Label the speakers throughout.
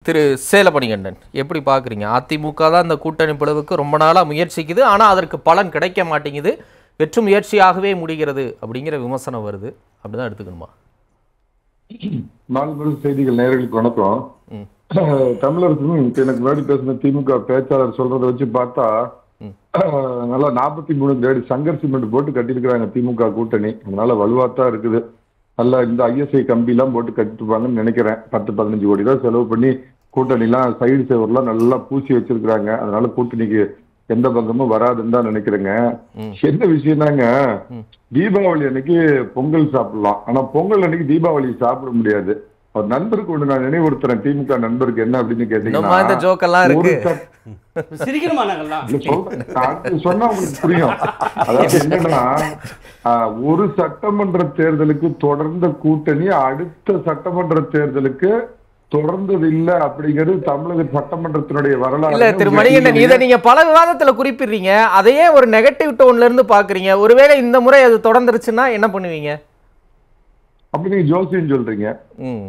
Speaker 1: திரு சேலமணிகண்டன் எப்படி பார்க்குறீங்க அதிமுக தான் இந்த கூட்டணி பிளவுக்கு ரொம்ப நாளாக முயற்சிக்குது ஆனால் அதற்கு பலன் கிடைக்க மாட்டேங்குது வெற்று முயற்சியாகவே முடிகிறது அப்படிங்கிற விமர்சனம் வருது அப்படிதான் எடுத்துக்கணுமா
Speaker 2: நாலு செய்திகள் நேயர்களுக்கு வணக்கம்
Speaker 1: ம்.
Speaker 2: தமிழரசும் இப்ப எனக்கு முன்னாடி பேசின திமுக பேச்சாளர் சொல்றதை வச்சு பார்த்தா
Speaker 1: ம்.
Speaker 2: நல்லா நாற்பத்தி மூணு கிரேடு சங்கர் சிமெண்ட் போட்டு கட்டியிருக்கிறாங்க திமுக கூட்டணி அதனால வலுவாத்தான் இருக்குது நல்லா இந்த ஐஎஸ்ஐ கம்பி எல்லாம் போட்டு கட்டிருப்பாங்கன்னு நினைக்கிறேன் பத்து பதினஞ்சு கோடி ரூபாய் செலவு பண்ணி கூட்டணி எல்லாம் சைடு சேவர்லாம் நல்லா பூசி வச்சிருக்கிறாங்க அதனால கூட்டணிக்கு எந்த பக்கமும் வராதுன்னு தான் நினைக்கிறேங்க
Speaker 1: ம்.
Speaker 2: என்ன விஷயம்னாங்க
Speaker 1: ம்.
Speaker 2: தீபாவளி அன்னைக்கு பொங்கல் சாப்பிடலாம் ஆனா பொங்கல் அன்னைக்கு தீபாவளி சாப்பிட முடியாது அவர் நண்பருக்கு ஒண்ணு நான் நினைவுறுத்துறேன் திமுக நண்பருக்கு என்ன அப்படின்னு
Speaker 1: இன்னுமா இந்த
Speaker 2: கேட்டீங்கன்னா
Speaker 1: ஜோக்கெல்லாம்
Speaker 2: ஒரு
Speaker 1: இருக்கு
Speaker 2: சட்-
Speaker 3: சிரிக்கணுமா நாங்கெல்லாம்
Speaker 2: இல்ல, சொல்றேன். அது சொன்னா உங்களுக்கு புரியும் அதாவது என்னன்னா ஆஹ், ஒரு சட்டமன்ற தேர்தலுக்கு தொடர்ந்த கூட்டணி அடுத்த சட்டமன்ற தேர்தலுக்கு தொடர்ந்தது இல்ல அப்படிங்கிறது தமிழக சட்டமன்றத்தினுடைய
Speaker 1: இல்ல
Speaker 2: வரலாறு
Speaker 1: திரு மணிகண்டன் இதை நீங்க பல விவாதத்துல குறிப்பிடுறீங்க அதையே ஒரு நெகட்டிவ் டோன்ல இருந்து பாக்குறீங்க ஒருவேளை இந்த முறை அது தொடர்ந்துருச்சுன்னா என்ன பண்ணுவீங்க
Speaker 2: அப்படி நீங்க ஜோசியம் சொல்றீங்க
Speaker 1: ம்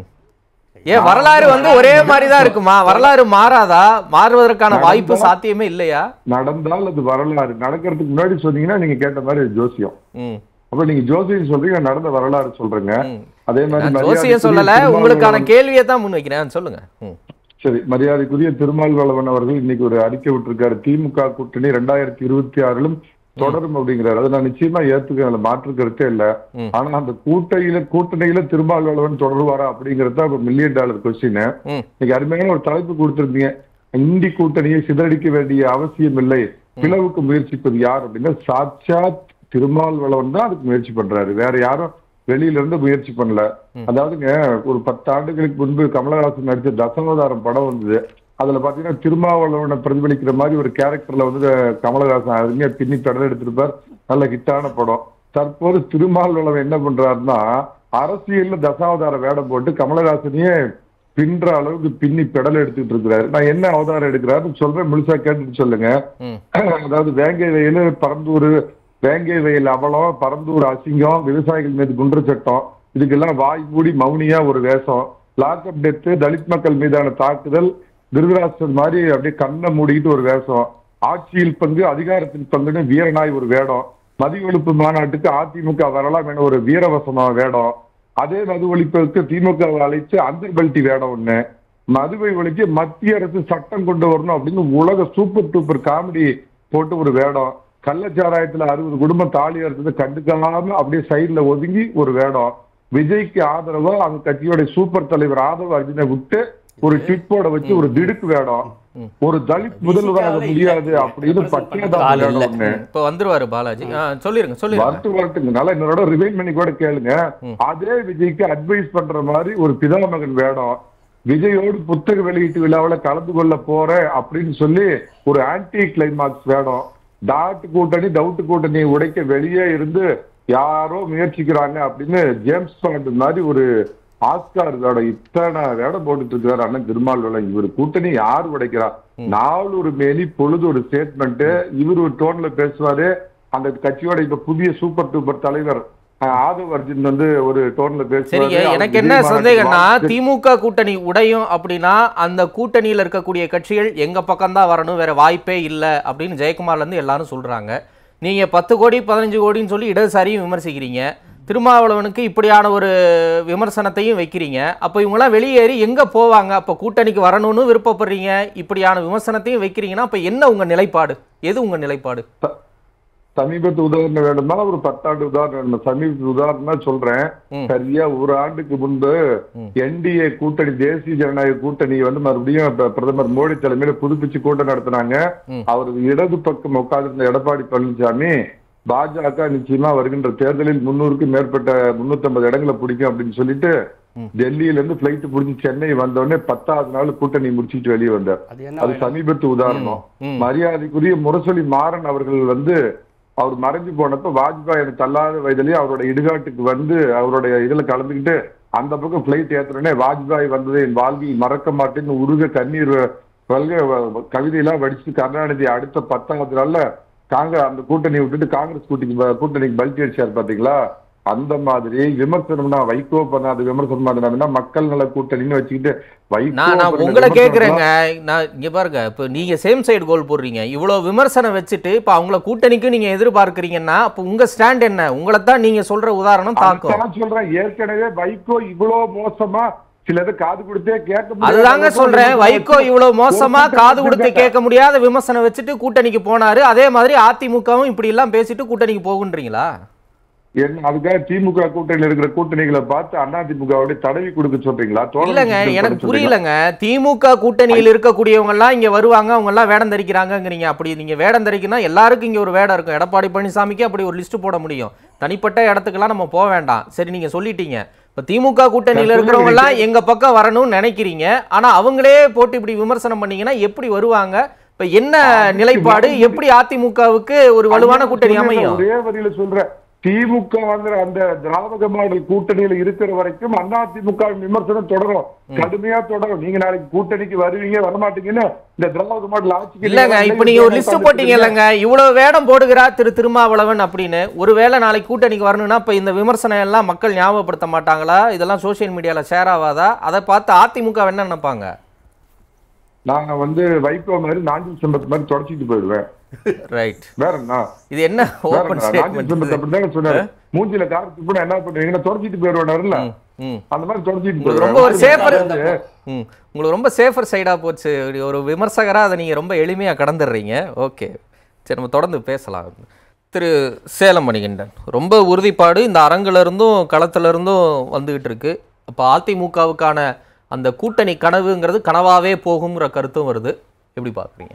Speaker 1: ஏன் வரலாறு வந்து ஒரே மாதிரி தான் இருக்குமா வரலாறு மாறாதா மாறுவதற்கான வாய்ப்பு சாத்தியமே இல்லையா
Speaker 2: நடந்தால் அது வரலாறு நடக்கிறதுக்கு முன்னாடி சொன்னீங்கன்னா நீங்க கேட்ட மாதிரி அது ஜோசியம்
Speaker 1: ம்
Speaker 2: அப்ப நீங்க ஜோசியம் சொல்றீங்க நான் நடந்த வரலாறு சொல்றேங்க
Speaker 1: ம்.
Speaker 2: அதே மாதிரி
Speaker 1: நான்
Speaker 2: மரியாதைக்குரிய
Speaker 1: ஜோசியம் சொல்லல
Speaker 2: திருமாவளவன்
Speaker 1: உங்களுக்கான கேள்வியை தான் முன் வைக்கிறேன் சொல்லுங்க ம்
Speaker 2: சரி மரியாதைக்குரிய திருமாவளவன் அவர்கள் இன்னைக்கு ஒரு அறிக்கை விட்டிருக்காரு திமுக கூட்டணி ரெண்டாயிரத்தி இருபத்தி ஆறிலும் தொடரும் அப்படிங்கிறாரு அதை நான் நிச்சயமா ஏத்துக்க அதுல மாற்று கருத்தே இல்ல
Speaker 1: ம்.
Speaker 2: ஆனா அந்த கூட்டையில கூட்டணியில திருமாவளவன் தொடருவாரா அப்படிங்கிறது தான் இப்ப மில்லியன் டாலர் கொஸ்டின்
Speaker 1: ம்
Speaker 2: இன்னைக்கு அருமையான ஒரு தலைப்பு கொடுத்திருந்தீங்க இந்தி கூட்டணியை சிதறடிக்க வேண்டிய அவசியம் இல்லை பிளவுக்கு முயற்சிப்பது யார் அப்படின்னா சாட்சாத் திருமாவளவன் தான் அதுக்கு முயற்சி பண்றாரு வேற யாரும் வெளியில இருந்து முயற்சி பண்ணல அதாவதுங்க ஒரு பத்து ஆண்டுகளுக்கு முன்பு கமலஹாசன் நடிச்ச தசமதாரம் படம் வந்தது அதுல பாத்தீங்கன்னா திருமாவளவனை பிரதிபலிக்கிற மாதிரி ஒரு கேரக்டர்ல வந்து கமலஹாசன் அருமையா பின்னி பெடல் எடுத்திருப்பார் நல்ல ஹிட்டான படம் தற்போது திருமாவளவன் என்ன பண்றாருன்னா அரசியல்ல தசாவதார வேடம் போட்டு கமலஹாசனையே பின்ற அளவுக்கு பின்னி பெடல் எடுத்துட்டு இருக்கிறாரு நான் என்ன அவதாரம் எடுக்கிறாருன்னு சொல்றேன் முழுசா கேட்டுட்டு சொல்லுங்க
Speaker 1: ம்
Speaker 2: அதாவது வேங்கை வயல் பரந்தூர் வேங்கை வயல் அவலம் பரந்தூர் அசிங்கம் விவசாயிகள் மீது குன்ற சட்டம் இதுக்கெல்லாம் வாய் மூடி மௌனியா ஒரு வேஷம் லாக்அப் டெத்து தலித் மக்கள் மீதான தாக்குதல் திருதராஷ்டிரன் மாதிரி அப்படியே கண்ணை மூடிக்கிட்டு ஒரு வேஷம் ஆட்சியில் பங்கு அதிகாரத்தில் பங்குன்னு வீரனாய் ஒரு வேடம் மதிய ஒழிப்பு மாநாட்டுக்கு அதிமுக வரலாம் என ஒரு வீரவசமா வேடம் அதே மது ஒழிப்புக்கு திமுக அழைச்சு அந்த பெல்ட்டி வேடம் ஒண்ணு மதுவை ஒழிக்க மத்திய அரசு சட்டம் கொண்டு வரணும் அப்படின்னு உலக சூப்பர் டூப்பர் காமெடி போட்டு ஒரு வேடம் கள்ளச்சாராயத்துல அறுபது குடும்பம் தாலி அறுத்தது கண்டுக்காம அப்படியே சைடுல ஒதுங்கி ஒரு வேடம் விஜய்க்கு ஆதரவா அந்த கட்சியோட சூப்பர் தலைவர் ஆதவ அர்ஜுனை விட்டு ஒரு ட்விட் போட வச்சு ஒரு திடுக்கு வேடம் ஒரு தலித் முதல்வராக முடியாது அப்படின்னு பட்டியதான் வேடம் ஒண்ணு
Speaker 1: இப்போ வந்துருவாரு பாலாஜி ஆ சொல்லிருங்க சொல்லிருங்க
Speaker 2: வரட்டு வரட்டுங்க நல்லா என்னோட ரிவைன் பண்ணி கூட கேளுங்க அதே விஜய்க்கு அட்வைஸ் பண்ற மாதிரி ஒரு பிதாமகன் வேடம் விஜயோடு புத்தக வெளியீட்டு விழாவில் கலந்து கொள்ள போறேன் அப்படின்னு சொல்லி ஒரு ஆன்டி கிளைமாக்ஸ் வேடம் டாட் கூட்டணி டவுட் கூட்டணியை உடைக்க வெளியே இருந்து யாரோ முயற்சிக்கிறாங்க அப்படின்னு ஜேம்ஸ் பாண்ட் மாதிரி ஒரு ஆஸ்கார் வேடம் இத்தனை வேடம் போட்டுட்டு இருக்காரு அண்ணன் திருமாவளவன் இவர் கூட்டணி யார் உடைக்கிறா நாலு ஒரு மேனி பொழுது ஒரு ஸ்டேட்மெண்ட் இவர் ஒரு டோன்ல பேசுவாரு அந்த கட்சியோட இப்ப புதிய சூப்பர் டூப்பர் தலைவர் அஹ், ஆதவ் அர்ஜுன் வந்து ஒரு டோன்ல பேசுவாரு
Speaker 1: சரிங்க
Speaker 2: அவர்
Speaker 1: எனக்கு
Speaker 2: விஜய்
Speaker 1: என்ன
Speaker 2: மாநாட்டுக்கு
Speaker 1: சந்தேகம்னா
Speaker 2: வாழ்த்து-
Speaker 1: திமுக கூட்டணி உடையும் அப்படின்னா அந்த கூட்டணியில இருக்கக்கூடிய கட்சிகள் எங்க பக்கம் தான் வரணும் வேற வாய்ப்பே இல்லை அப்படின்னு ஜெயக்குமார்ல இருந்து எல்லாரும் சொல்றாங்க நீங்க பத்து கோடி பதினஞ்சு கோடின்னு சொல்லி இடதுசாரியும் விமர்சிக்கிறீங்க திருமாவளவனுக்கு இப்படியான ஒரு விமர்சனத்தையும் வைக்கிறீங்க அப்போ இவங்கெல்லாம் வெளியேறி எங்க போவாங்க அப்போ கூட்டணிக்கு வரணும்னு விருப்பப்படுறீங்க இப்படியான விமர்சனத்தையும் வைக்கிறீங்கன்னா அப்போ என்ன உங்க நிலைப்பாடு எது உங்க நிலைப்பாடு
Speaker 2: ச- சமீபத்து உதாரணம் வேணுமா ஒரு பத்தாண்டு உதாரணம் வேணுமா சமீபத்து உதாரணமா சொல்றேன்
Speaker 1: ம்.
Speaker 2: சரியா ஒரு ஆண்டுக்கு முன்பு
Speaker 1: ம்.
Speaker 2: என்டிஏ கூட்டணி தேசிய ஜனநாயக கூட்டணி வந்து மறுபடியும் இப்ப பிரதமர் மோடி தலைமையில புதுப்பிச்சு கூட்டம் நடத்தினாங்க
Speaker 1: ம்.
Speaker 2: அவர் இடது பக்கம் உட்கார்ந்திருந்த எடப்பாடி பழனிசாமி பாஜக நிச்சயமா வருகின்ற தேர்தலில் முன்னூறுக்கு மேற்பட்ட முன்னூத்தி இடங்களை பிடிக்கும் அப்படின்னு சொல்லிட்டு
Speaker 1: ம்.
Speaker 2: டெல்லியில இருந்து பிளைட் பிடிச்சி சென்னை வந்த உடனே பத்தாவது நாள் கூட்டணி முடிச்சிட்டு வெளியே வந்தார்
Speaker 3: அது என்ன
Speaker 2: அது சமீபத்து உதாரணம்
Speaker 1: ம்.
Speaker 2: மரியாதைக்குரிய முரசொலி மாறன் அவர்கள் வந்து அவர் மறைஞ்சு போனப்ப வாஜ்பாய் எனக்கு தள்ளாத வயதிலேயே அவரோட இடுகாட்டுக்கு வந்து அவருடைய இதுல கலந்துக்கிட்டு அந்த பக்கம் பிளைட் ஏத்துறனே வாஜ்பாய் வந்ததை என் வாழ்வில் மறக்க மாட்டேன்னு உருக கண்ணீர் வல்க கவிதையெல்லாம் வடிச்சு கருணாநிதி அடுத்த பத்தாவது நாள்ல காங்கிரஸ் அந்த கூட்டணி விட்டுட்டு காங்கிரஸ் கூட்டணி கூட்டணிக்கு பல்டி அடிச்சார் பாத்தீங்களா அந்த மாதிரி விமர்சனம்னா வைகோ பண்ணாத விமர்சனம் பண்ணாதுன்னா மக்கள் நல கூட்டணின்னு வச்சுக்கிட்டு வைகோ
Speaker 1: நான் நான்
Speaker 2: பண்ண
Speaker 1: உங்களை
Speaker 2: விமர்சனம்லாம்
Speaker 1: கேட்குறேங்க நான் இங்க பாருங்க இப்போ நீங்க சேம் சைடு கோல் போடுறீங்க இவ்வளோ விமர்சனம் வச்சுட்டு இப்போ அவங்கள கூட்டணிக்கு நீங்க எதிர்பார்க்கறீங்கன்னா அப்போ உங்க ஸ்டாண்ட் என்ன உங்களை தான் நீங்க சொல்ற உதாரணம் தாக்கும்
Speaker 2: அதுதான் சொல்றேன் ஏற்கனவே வைகோ இவ்வளவு மோசமா சிலது காது கொடுத்தே கேட்க முடியாத
Speaker 1: அதுதாங்க
Speaker 2: அளவுக்கு
Speaker 1: சொல்றேன்
Speaker 2: ஒரு
Speaker 1: வைகோ இவ்வளவு மோசமா
Speaker 2: ஒரு
Speaker 1: காது கொடுத்து
Speaker 2: கேட்டேன்.
Speaker 1: கேட்க முடியாத விமர்சனம் வச்சுட்டு கூட்டணிக்கு போனாரு அதே மாதிரி அதிமுகவும் இப்படி எல்லாம் பேசிட்டு கூட்டணிக்கு போகுன்றீங்களா
Speaker 2: என்ன அதுக்காக திமுக கூட்டணியில் இருக்கிற கூட்டணிகளை பார்த்து அண்ணா திமுகவோட தடவி கொடுக்க சொல்றீங்களா தோழமை
Speaker 1: இல்லங்க
Speaker 2: சிக்கல்
Speaker 1: எனக்கு
Speaker 2: பண்ண சொல்றீங்களா?
Speaker 1: புரியலங்க திமுக கூட்டணியில் இருக்கக்கூடியவங்க எல்லாம் இங்க வருவாங்க அவங்க எல்லாம் வேடம் தரிக்கிறாங்கங்கிறீங்க அப்படி நீங்க வேடம் தரிக்கினா எல்லாருக்கும் இங்க ஒரு வேடம் இருக்கும் எடப்பாடி பழனிசாமிக்கு அப்படி ஒரு லிஸ்ட் போட முடியும் தனிப்பட்ட இடத்துக்கெல்லாம் நம்ம போக வேண்டாம் சரி நீங்க சொல்லிட்டீங்க இப்ப திமுக கூட்டணியில
Speaker 2: நான்
Speaker 1: இருக்கிறவங்க எல்லாம் எங்க பக்கம் வரணும்னு நினைக்கிறீங்க ஆனா அவங்களே போட்டு இப்படி விமர்சனம் பண்ணீங்கன்னா எப்படி வருவாங்க இப்ப என்ன நிலைப்பாடு எப்படி அதிமுகவுக்கு ஒரு வலுவான கூட்டணி
Speaker 2: நான்
Speaker 1: அமையும்
Speaker 2: ஒரே வரியில சொல்றேன் திமுகங்கிற அந்த திராவிட மாடல் கூட்டணியில இருக்கிற வரைக்கும் அண்ணா திமுக விமர்சனம் தொடரும் கடுமையா தொடரும் நீங்க நாளைக்கு கூட்டணிக்கு வருவீங்க வரமாட்டீங்கன்னு இந்த திராவிட மாடல் ஆட்சிக்கு
Speaker 1: இல்லங்க இப்ப நீங்க ஒரு லிஸ்ட் போட்டீங்க இல்லங்க இவ்வளவு வேடம் போடுகிறா திரு திருமாவளவன் அப்படின்னு ஒருவேளை நாளைக்கு கூட்டணிக்கு வரணும்னா இப்ப இந்த விமர்சனம் எல்லாம் மக்கள் ஞாபகப்படுத்த மாட்டாங்களா இதெல்லாம் சோஷியல் மீடியால ஷேர் ஆகாதா அதை பார்த்து அதிமுக என்ன நினைப்பாங்க
Speaker 2: நாங்க வந்து வைகோ மாதிரி நாஞ்சில் சம்பத் மாதிரி தொடச்சிட்டு போயிடுவேன்
Speaker 1: ரைட்
Speaker 2: வேற என்ன
Speaker 1: இது என்ன
Speaker 2: வேற
Speaker 1: ஓபன்
Speaker 2: என்ன? நாஞ்சில் சம்பத்
Speaker 1: ஸ்டேட்மெண்ட்
Speaker 2: அப்படிதானே சொன்னாரு மூஞ்சில காரத்து கூட என்ன பண்ணுவீங்கன்னா தொடச்சிட்டு போயிடுவாருல
Speaker 1: ம்
Speaker 2: அந்த மாதிரி தொடச்சிட்டு
Speaker 1: உங்களுக்கு ரொம்ப ஒரு
Speaker 2: போயிடுவேன்
Speaker 1: சேஃபர் ம் உங்களுக்கு ரொம்ப சேஃபர் சைடா போச்சு ஒரு விமர்சகரா அதை நீங்க ரொம்ப எளிமையா கடந்துடுறீங்க ஓகே சரி நம்ம தொடர்ந்து பேசலாம் திரு சேலம் மணிகண்டன் ரொம்ப உறுதிப்பாடு இந்த அரங்குல இருந்தும் களத்துல இருந்தும் வந்துகிட்டு இருக்கு அப்போ அதிமுகவுக்கான அந்த கூட்டணி கனவுங்கிறது கனவாவே போகுங்கிற கருத்தும் வருது எப்படி பார்க்குறீங்க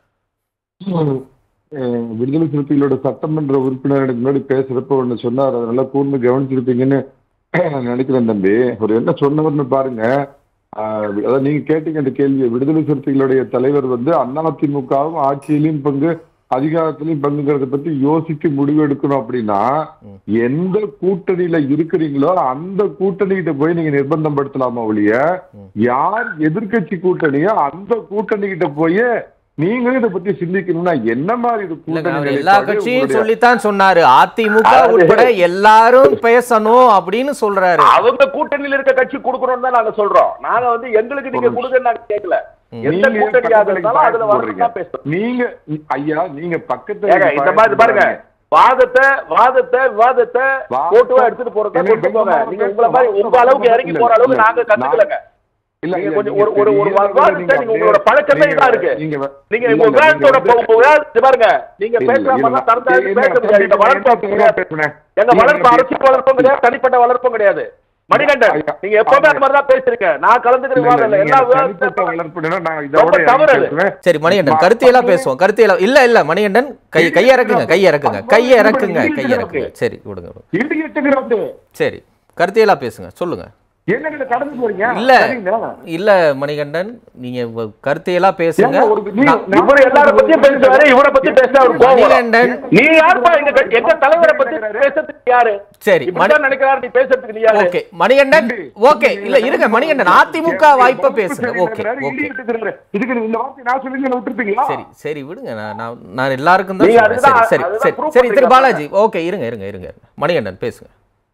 Speaker 2: அஹ் விடுதலை சிறுத்தைகளோட சட்டமன்ற உறுப்பினர் எனக்கு முன்னாடி பேசுறப்ப ஒண்ணு சொன்னார் அதை நல்லா கூர்ந்து கவனிச்சிருப்பீங்கன்னு நான் நினைக்கிறேன் தம்பி ஒரு என்ன சொன்னவர்னு பாருங்க ஆஹ் அதாவது நீங்க கேட்டீங்க அந்த கேள்வியை விடுதலை சிறுத்தைகளுடைய தலைவர் வந்து அதிமுகவும் ஆட்சியிலையும் பங்கு அதிகாரத்திலையும் பங்குங்கிறத பத்தி யோசித்து முடிவு எடுக்கணும் அப்படின்னா
Speaker 1: ம்.
Speaker 2: எந்த கூட்டணியில இருக்கிறீங்களோ அந்த கூட்டணிகிட்ட போய் நீங்க நிர்பந்தம் படுத்தலாமா ஒழிய
Speaker 1: ம்.
Speaker 2: யார் எதிர்க்கட்சி கூட்டணியோ அந்த கூட்டணிகிட்ட போய் நீங்களும் இதை பத்தி சிந்திக்கணும்னா என்ன மாதிரி இது
Speaker 1: இல்லைங்க
Speaker 2: கூட்டணி
Speaker 1: அவர் எல்லா
Speaker 2: நிலைப்பாடு
Speaker 1: கட்சியும்
Speaker 2: உங்களுடைய-
Speaker 1: சொல்லித்தான் சொன்னாரு அதிமுக
Speaker 3: அதாவது-
Speaker 1: உட்பட எல்லாரும் பேசணும் அப்படின்னு சொல்றாரு
Speaker 3: அவங்க கூட்டணியில இருக்க கட்சி கொடுக்கணும்னு தான் நாங்க சொல்றோம் நாங்க வந்து எங்களுக்கு நீங்க
Speaker 2: ஒரு
Speaker 3: கொடுங்கன்னு நாங்க கேட்கல
Speaker 1: ம்.
Speaker 3: எந்த
Speaker 2: நீங்க
Speaker 3: கூட்டணியாக
Speaker 2: பக்கத்துல
Speaker 3: இருந்தாலும் அதுல
Speaker 2: பாயிண்ட்
Speaker 3: வரணும் தான் பேசுறோம்
Speaker 2: நீங்க ஐயா நீங்க பக்கத்துல
Speaker 3: ஏங்க இந்த மாதிரி பாருங்க வாதத்தை வாதத்தை விவாதத்தை
Speaker 2: வாதத்தை-
Speaker 3: போட்டுவா எடுத்துட்டு போறதா
Speaker 2: எனக்கு
Speaker 3: கொண்டு போங்க
Speaker 2: வாதத்தை-
Speaker 3: நீங்க உங்களை மாதிரி உங்க அளவுக்கு இறங்கி போற அளவுக்கு நாங்க கத்துக்கலங்க
Speaker 2: இல்ல
Speaker 3: நீங்க
Speaker 2: இல்ல,
Speaker 3: கொஞ்சம்
Speaker 2: நீங்க
Speaker 3: ஒரு ஒரு ஒரு
Speaker 2: பெரிய
Speaker 3: விவாதத்தை
Speaker 2: நீங்க
Speaker 3: நீங்க உங்களோட பழக்கமே
Speaker 2: நீங்க-
Speaker 3: இதான் இருக்கு
Speaker 2: நீங்க வ-
Speaker 3: நீங்க
Speaker 2: இல்ல,
Speaker 3: உங்க
Speaker 2: இல்ல,
Speaker 3: விவாதத்தோட
Speaker 2: நீங்க வந்து-
Speaker 3: உங்க விவாதத்தை பாருங்க நீங்க
Speaker 2: இல்ல,
Speaker 3: பேசாம
Speaker 2: இல்ல,
Speaker 3: திறந்தா
Speaker 2: இல்ல,
Speaker 3: பேச முடியாது இந்த
Speaker 2: தம்பி,
Speaker 3: வளர்ப்பு
Speaker 2: நான்
Speaker 3: கிடையாது.
Speaker 2: பேசுனேன்.
Speaker 3: எங்க
Speaker 2: நீங்க
Speaker 3: வளர்ப்பு
Speaker 2: பேசுங்க.
Speaker 3: அரசியல் வளர்ப்பும் கிடையாது தனிப்பட்ட வளர்ப்பும் கிடையாது மணிகண்டன்
Speaker 2: ஐயா,
Speaker 3: நீங்க எப்பவுமே அந்த மாதிரி தான் பேசுறீங்க நான் கலந்துக்கிற
Speaker 2: இல்ல, இல்ல,
Speaker 3: விவாதம் இல்ல
Speaker 2: நீங்க
Speaker 3: எல்லா
Speaker 2: தனிப்பட்ட
Speaker 3: விவாதத்தையும்
Speaker 2: வளர்ப்புனா நான்
Speaker 3: ரொம்ப
Speaker 2: இதோட
Speaker 3: தவறு
Speaker 2: இறங்கி
Speaker 3: அது.
Speaker 2: பேசுவேன்.
Speaker 1: சரி மணிகண்டன்
Speaker 2: மா-
Speaker 1: கருத்தியெல்லாம்
Speaker 2: பக்கத்துல-
Speaker 1: பேசுவோம் கருத்தியெல்லாம் இல்ல இல்ல மணிகண்டன் கை கையை இறக்குங்க கையை இறக்குங்க கையை இறக்குங்க கையை இறக்குங்க சரி விடுங்க விடுங்க.
Speaker 2: Idiot craft.
Speaker 1: சரி கருத்தியெல்லாம் பேசுங்க சொல்லுங்க
Speaker 2: என்னங்க கடந்து போறீங்க
Speaker 1: இல்ல
Speaker 2: சரிங்களா?
Speaker 1: இல்ல மணிகண்டன் நீங்க உங்க கருத்தியெல்லாம் பேசுங்க
Speaker 2: ஏங்க, ஒரு- நீ-
Speaker 1: நான்-
Speaker 2: நான்
Speaker 3: இவரு எல்லார பத்தியும் பேசுவாரு இவரை பத்தி பேச அவர் கோவம் வரும்.
Speaker 1: மணிகண்டன்
Speaker 3: நீ யாருப்பா எங்க கட்சி- எங்க தலைவரை பத்தி பேசுறதுக்கு யாரு
Speaker 1: சரி மணி
Speaker 3: இப்படிதான் நினைக்கிறாரு நீ பேசுறதுக்கு நீ யாரு
Speaker 1: ஓகே மணிகண்டன் ஓகே இல்ல இருங்க மணிகண்டன் அதிமுக வாய்ப்பை பேசுங்க ஓகே ஓகே
Speaker 2: இடியட்டு கிராஃப்ட். இதுக்கு இந்த வார்த்தை நான் சொல்லி நீங்க விட்டுருப்பீங்களா
Speaker 1: சரி சரி விடுங்க நான் நான் நான் எல்லாருக்கும் தான்
Speaker 3: நீங்க
Speaker 1: சொல்றேன் சரி
Speaker 3: அதுதான்
Speaker 1: சரி
Speaker 3: அதுதான்
Speaker 1: சரி
Speaker 3: proof
Speaker 1: சரி திரு
Speaker 3: பண்றீங்க.
Speaker 1: பாலாஜி ஓகே இருங்க இருங்க இருங்க மணிகண்டன் பேசுங்க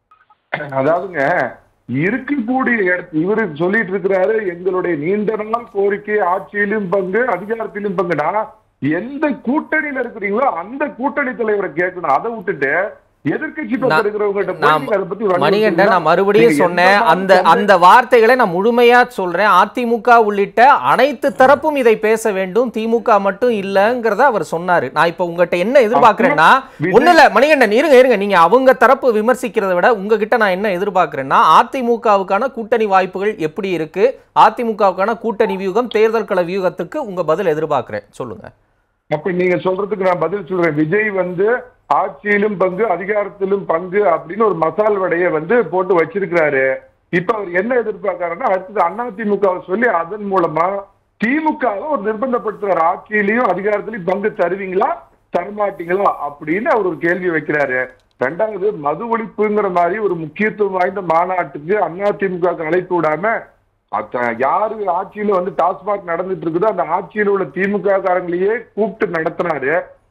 Speaker 2: அதாவதுங்க இருக்கக்கூடிய இடத்து இவரு சொல்லிட்டு இருக்கிறாரு எங்களுடைய நீண்ட நாள் கோரிக்கை ஆட்சியிலும் பங்கு அதிகாரத்திலும் பங்குனா எந்த கூட்டணியில இருக்கிறீங்களோ அந்த கூட்டணி தலைவரை கேட்கணும் அதை விட்டுட்டு எதிர்க்கட்சி பக்கம்
Speaker 1: நான்-
Speaker 2: இருக்கிறவங்ககிட்ட போய்
Speaker 1: நான்
Speaker 2: நீங்க அதை பத்தி வலியுறுத்தீங்கன்னா,
Speaker 1: மணிகண்டன் நான் மறுபடியும்
Speaker 2: நீங்க
Speaker 1: சொன்னேன்
Speaker 2: எந்த
Speaker 1: அந்த
Speaker 2: மாதிரி
Speaker 1: அந்த வார்த்தைகளை நான் முழுமையா சொல்றேன் அதிமுக உள்ளிட்ட அனைத்து தரப்பும் இதை பேச வேண்டும் திமுக மட்டும் இல்லங்கிறத அவர் சொன்னாரு நான் இப்ப உங்ககிட்ட என்ன எதிர்பார்க்கிறேன்னா
Speaker 2: விஜய்-
Speaker 1: ஒண்ணு இல்ல மணிகண்டன் இருங்க இருங்க நீங்க அவங்க தரப்பு விமர்சிக்கிறத விட உங்ககிட்ட நான் என்ன எதிர்பார்க்கிறேன்னா அதிமுகவுக்கான கூட்டணி வாய்ப்புகள் எப்படி இருக்கு அதிமுகவுக்கான கூட்டணி வியூகம் தேர்தல் கள வியூகத்துக்கு உங்க பதில் எதிர்பார்க்கிறேன் சொல்லுங்க
Speaker 2: அப்ப நீங்க சொல்றதுக்கு நான் பதில் சொல்றேன் விஜய் வந்து ஆட்சியிலும் பங்கு அதிகாரத்திலும் பங்கு அப்படின்னு ஒரு மசால் வடையை வந்து போட்டு வச்சிருக்கிறாரு இப்ப அவர் என்ன எதிர்பார்க்கறாருன்னா அடுத்தது அதிமுகவை சொல்லி அதன் மூலமா திமுகவை ஒரு நிர்பந்தப்படுத்துறாரு ஆட்சியிலையும் அதிகாரத்திலையும் பங்கு தருவீங்களா தரமாட்டீங்களா அப்படின்னு அவர் ஒரு கேள்வி வைக்கிறாரு ரெண்டாவது மது ஒழிப்புங்கிற மாதிரி ஒரு முக்கியத்துவம் வாய்ந்த மாநாட்டுக்கு அதிமுக அழைப்பு விடாம அத்த யாரு ஆட்சியில வந்து டாஸ்மாக் நடந்துட்டு இருக்குதோ அந்த ஆட்சியில உள்ள திமுக காரங்களையே கூப்பிட்டு நடத்தினாரு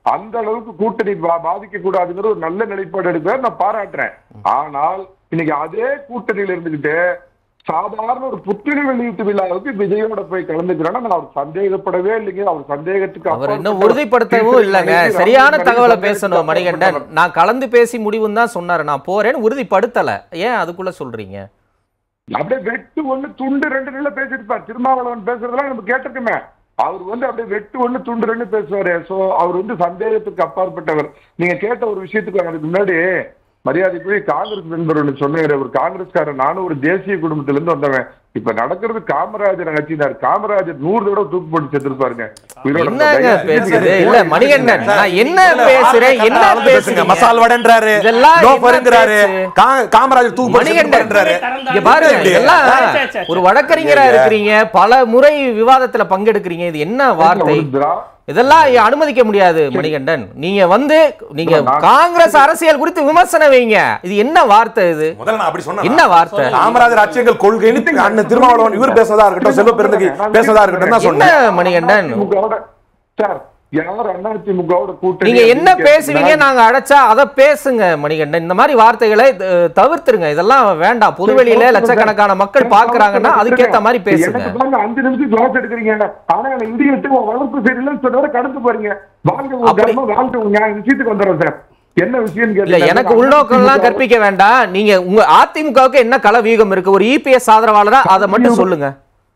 Speaker 2: அந்த அளவுக்கு கூட்டணி பா- பாதிக்க கூடாதுங்கிற ஒரு நல்ல நிலைப்பாடு எடுக்கிறார் நான் பாராட்டுறேன் ஆனால் இன்னைக்கு அதே கூட்டணியில இருந்துகிட்டு சாதாரண ஒரு புத்திரி வெளியீட்டு விழாவுக்கு விஜயோட போய் கலந்துக்கிறேன்னா நான் அவர் சந்தேகப்படவே இல்லைங்க அவர் சந்தேகத்துக்கு
Speaker 1: அவர் இன்னும்
Speaker 2: அப்பாற்பட்ட
Speaker 1: உறுதிப்படுத்தவும்
Speaker 2: ஒரு
Speaker 1: இல்லைங்க
Speaker 2: மனிதர்
Speaker 1: சரியான
Speaker 2: ராகுல்
Speaker 1: தகவலை
Speaker 2: காந்தி
Speaker 1: பேசணும் மணிகண்டன்
Speaker 2: அப்பாற்பட்டவர்.
Speaker 1: நான் கலந்து பேசி முடிவுன்னு தான் சொன்னாரு நான் போறேன்னு உறுதிப்படுத்தல ஏன் அதுக்குள்ள சொல்றீங்க
Speaker 2: அப்படியே வெட்டு ஒண்ணு துண்டு ரெண்டு நில பேசிருப்பார் திருமாவளவன் பேசுறதெல்லாம் நம்ம கேட்டிருக்கோமே அவர் வந்து அப்படியே வெட்டு ஒண்ணு துண்டு ரெண்டு பேசுவாரு சோ அவர் வந்து சந்தேகத்துக்கு அப்பாற்பட்டவர் நீங்க கேட்ட ஒரு விஷயத்துக்கு அதுக்கு முன்னாடி மரியாதைக்குரிய காங்கிரஸ் நண்பர் ஒன்று சொன்னாரு ஒரு காங்கிரஸ்காரன் நானும் ஒரு தேசிய குடும்பத்துல இருந்து வந்தவன் இப்ப நடக்கிறது காமராஜர் ஆட்சினார் காமராஜர் நூறு தடவை தூக்கு போட்டு செத்துருப்பாருங்க உயிரோட
Speaker 1: என்னங்க
Speaker 2: தயவு செஞ்சு
Speaker 1: பேசுறது
Speaker 2: கேளுங்க.
Speaker 1: இல்ல மணிகண்டன் நான் என்ன பேசுறேன் என்ன
Speaker 4: அளந்து பேசுங்க
Speaker 1: பேசுறீங்க
Speaker 4: மசால் வடைன்றாரு
Speaker 1: இதெல்லாம் என்ன
Speaker 4: லோஃபருங்கிறாரு
Speaker 1: பேச்சு?
Speaker 4: கா- காமராஜர் தூக்கு போட்டு
Speaker 1: மணிகண்டன்.
Speaker 4: செத்துப்பாருன்றாரு.
Speaker 1: இங்க பாருங்க
Speaker 4: எப்படி?
Speaker 1: இதெல்லாம்
Speaker 5: சரி, சரி, சரி.
Speaker 1: ஒரு வழக்கறிஞரா இருக்கிறீங்க பல முறை விவாதத்துல பங்கெடுக்கிறீங்க இது என்ன வார்த்தை
Speaker 2: ஒரு திரா-
Speaker 1: இதெல்லாம் அனுமதிக்க முடியாது மணிகண்டன் நீங்க வந்து நீங்க
Speaker 2: நான்
Speaker 1: காங்கிரஸ் அரசியல் குறித்து விமர்சனம் வைங்க இது என்ன வார்த்தை இது
Speaker 4: முதல்ல நான் அப்படி சொன்னேன்
Speaker 1: என்ன வார்த்தை
Speaker 4: காமராஜர் ஆட்சியங்கள் கொள்கைன்னு அண்ணன் திருமாவளவன் இவர் பேசுறதா இருக்கட்டும் செல்வ பெருந்தகை பேசுறதா இருக்கட்டும் தான்
Speaker 1: என்ன
Speaker 4: சொன்னேன்
Speaker 1: மணிகண்டன்
Speaker 2: அதிமுகவோட சார் யார் அதிமுகவோட கூட்டணி
Speaker 1: நீங்க என்ன
Speaker 2: அப்படின்னு
Speaker 1: பேசுவீங்க
Speaker 2: கேட்டீங்கன்னா,
Speaker 1: நாங்க அடைச்சா அதை பேசுங்க மணிகண்டன் இந்த மாதிரி வார்த்தைகளை அஹ், தவிர்த்துருங்க இதெல்லாம் வேண்டாம் பொதுவெளியில லட்சக்கணக்கான மக்கள் பாக்குறாங்கன்னா அதுக்கேத்த மாதிரி பேசுங்க
Speaker 2: எனக்கு பாருங்க அஞ்சு நிமிஷம் கிளாஸ் எடுக்கிறீங்க ஆனா எனக்கு இந்திய விட்டு உன் வளர்ப்பு சரியில்லைன்னு சொன்னவரை கடந்து போறீங்க வாழ்க உங்க
Speaker 1: அப்படி-
Speaker 2: தர்மம், வாழ்க உங்க நியாயம். விஷயத்துக்கு வந்துடுறேன் சார் என்ன விஷயம்
Speaker 1: இல்ல எனக்கு உள்நோக்கம்லாம் கற்பிக்க வேண்டாம் நீங்க உங்க அதிமுகவுக்கு என்ன கல வியூகம் இருக்கு ஒரு இபிஎஸ் ஆதரவாளரா அதை மட்டும் சொல்லுங்க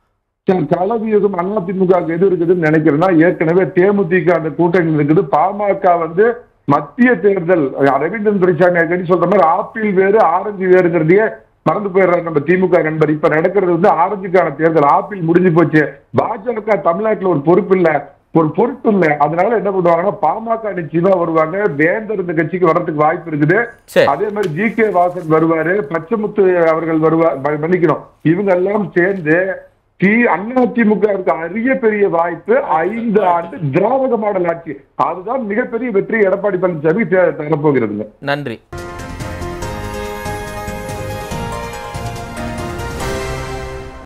Speaker 2: கலவியுகம் அதிமுக எது இருக்குதுன்னு நினைக்கிறேன்னா ஏற்கனவே தேமுதிக அந்த கூட்டணி இருக்குது பாமக வந்து மத்திய தேர்தல் ரவீந்திரன் துரைசாமி அடிக்கடி சொல்ற மாதிரி ஆப்பிள் வேறு ஆரஞ்சு வேறுங்கிறதையே மறந்து போயிடுறாரு நம்ம திமுக நண்பர் இப்ப நடக்கிறது வந்து ஆரஞ்சுக்கான தேர்தல் ஆப்பிள் முடிஞ்சு போச்சு பாஜக தமிழ்நாட்டுல ஒரு பொறுப்பு இல்ல ஒரு பொறுப்பு இல்ல அதனால என்ன பண்ணுவாங்கன்னா பாமக நிச்சயமா வருவாங்க வேந்தர் இந்த கட்சிக்கு வர்றதுக்கு வாய்ப்பு இருக்குது
Speaker 1: சரி
Speaker 2: அதே மாதிரி ஜி கே வாசன் வருவாரு பச்சைமுத்து அவர்கள் வருவார் ம- மன்னிக்கணும் இவங்க எல்லாம் சேர்ந்து தி அதிமுகவுக்கு அரிய பெரிய வாய்ப்பு ஐந்து ஆண்டு திராவிட மாடல் ஆட்சி அதுதான் மிகப்பெரிய வெற்றி எடப்பாடி பழனிசாமி தரப்போகிறதுங்க
Speaker 1: நன்றி